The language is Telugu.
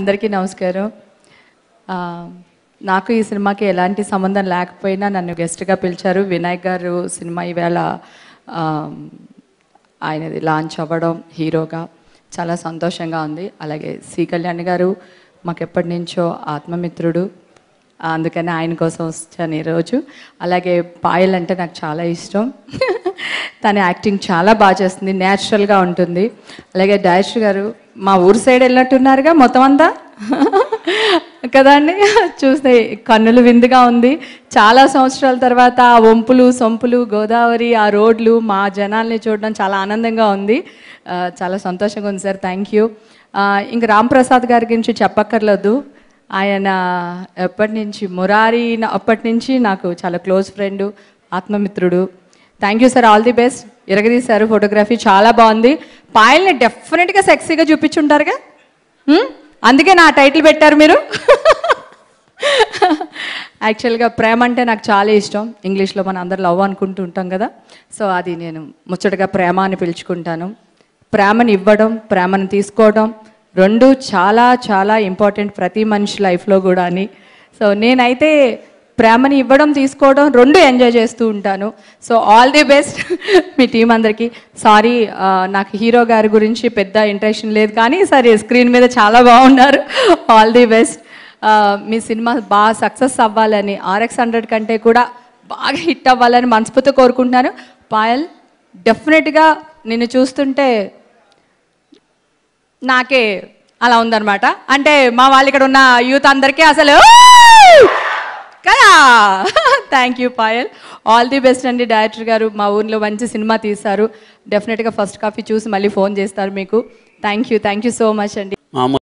అందరికీ నమస్కారం ఆ, నాకు ఈ సినిమాకి ఎలాంటి సంబంధం లేకపోయినా నన్ను గెస్ట్గా పిలిచారు వినాయక్ గారు సినిమా ఈవేళ ఆ, ఆయనది లాంచ్ అవ్వడం హీరోగా చాలా సంతోషంగా ఉంది అలాగే సి కళ్యాణ్ గారు మాకు ఎప్పటి నుంచో ఆత్మమిత్రుడు అందుకని ఆయన కోసం వచ్చాను ఈరోజు అలాగే పాయల్ అంటే నాకు చాలా ఇష్టం తన యాక్టింగ్ చాలా బాగా చేస్తుంది న్యాచురల్గా ఉంటుంది అలాగే డైరెక్టర్ గారు మా ఊరు సైడ్ వెళ్ళినట్టున్నారుగా మొత్తం అంతా కదా అండి చూస్తే కన్నులు విందుగా ఉంది చాలా సంవత్సరాల తర్వాత ఆ వంపులు సొంపులు గోదావరి ఆ రోడ్లు మా జనాల్ని చూడడం చాలా ఆనందంగా ఉంది ఆ, చాలా సంతోషంగా ఉంది సార్ థ్యాంక్ యూ ఇంక రామ్ ప్రసాద్ గారి గురించి చెప్పక్కర్లేదు ఆయన ఎప్పటి నుంచి మురారి నా- అప్పటి నుంచి నాకు చాలా క్లోజ్ ఫ్రెండ్ ఆత్మమిత్రుడు thank you sir all the best ఇరగదీశారు ఫోటోగ్రఫీ చాలా బాగుంది పాయల్ని డెఫినెట్గా సెక్సీగా చూపించుంటారుగా హ్మ్? అందుకే నా టైటిల్ పెట్టారు మీరు యాక్చువల్గా ప్రేమ అంటే నాకు చాలా ఇష్టం ఇంగ్లీష్లో మనం అందరు లవ్ అనుకుంటూ ఉంటాం కదా సో అది నేను ముచ్చటగా ప్రేమ అని పిలుచుకుంటాను ప్రేమను ఇవ్వడం ప్రేమను తీసుకోవడం రెండు చాలా చాలా ఇంపార్టెంట్ ప్రతి మనిషి లైఫ్లో కూడా అని సో నేనైతే ప్రేమని ఇవ్వడం తీసుకోవడం రెండు ఎంజాయ్ చేస్తూ ఉంటాను సో ఆల్ ది బెస్ట్ మీ టీం అందరికీ సారీ నాకు హీరో గారి గురించి పెద్ద ఇంట్రెక్షన్ లేదు కానీ సరే స్క్రీన్ మీద చాలా బాగున్నారు ఆల్ ది బెస్ట్ మీ సినిమా బాగా సక్సెస్ అవ్వాలని ఆర్ఎక్స్ హండ్రెడ్ కంటే కూడా బాగా హిట్ అవ్వాలని మనస్ఫూర్తి కోరుకుంటున్నాను పాయల్ డెఫినెట్గా నిన్ను చూస్తుంటే నాకే అలా ఉందన్నమాట అంటే మా వాళ్ళు ఇక్కడ ఉన్న యూత్ అందరికీ అసలు "ఓయ్!" కదా thank you Payal all the best అండి డైరెక్టర్ గారు మా ఊర్లో మంచి సినిమా తీశారు డెఫినెట్గా ఫస్ట్ కాపీ చూసి మళ్ళీ ఫోన్ చేస్తారు మీకు thank you thank you so much అండి మామూలు